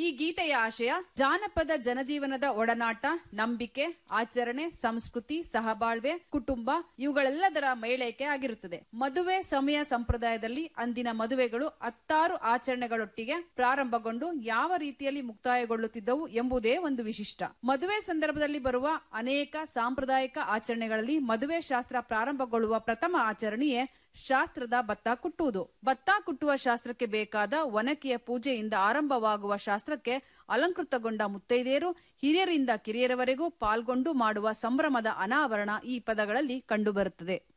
ಗೀತೆಯ ಆಶಯ ಜಾನಪದ ಜನಜೀವನದ ಒಡನಾಟ ನಂಬಿಕೆ ಆಚರಣೆ ಸಂಸ್ಕೃತಿ ಸಹಬಾಳ್ವೆ ಕುಟುಂಬ ಇವುಗಳೆಲ್ಲದರ ಮೇಳೈಕೆ ಆಗಿರುತ್ತದೆ ಮದುವೆ ಸಮಯ ಸಂಪ್ರದಾಯದಲ್ಲಿ ಅಂದಿನ ಮದುವೆಗಳು ಹತ್ತಾರು ಆಚರಣೆಗಳೊಟ್ಟಿಗೆ ಪ್ರಾರಂಭಗೊಂಡು ಯಾವ ರೀತಿಯಲ್ಲಿ ಮುಕ್ತಾಯಗೊಳ್ಳುತ್ತಿದ್ದವು ಎಂಬುದೇ ಒಂದು ವಿಶಿಷ್ಟ ಮದುವೆ ಸಂದರ್ಭದಲ್ಲಿ ಬರುವ ಅನೇಕ ಸಾಂಪ್ರದಾಯಿಕ ಆಚರಣೆಗಳಲ್ಲಿ ಮದುವೆ ಶಾಸ್ತ್ರ ಪ್ರಾರಂಭಗೊಳ್ಳುವ ಪ್ರಥಮ ಆಚರಣೆಯೇ ಶಾಸ್ತ್ರದ ಭತ್ತ ಕುಟ್ಟುವುದು ಭತ್ತ ಕುಟ್ಟುವ ಶಾಸ್ತ್ರಕ್ಕೆ ಬೇಕಾದ ಒನಕೆಯ ಪೂಜೆಯಿಂದ ಆರಂಭವಾಗುವ ಶಾಸ್ತ್ರಕ್ಕೆ ಅಲಂಕೃತಗೊಂಡ ಮುತ್ತೈದೆಯರು ಹಿರಿಯರಿಂದ ಕಿರಿಯರವರೆಗೂ ಪಾಲ್ಗೊಂಡು ಮಾಡುವ ಸಂಭ್ರಮದ ಅನಾವರಣ ಈ ಪದಗಳಲ್ಲಿ ಕಂಡುಬರುತ್ತದೆ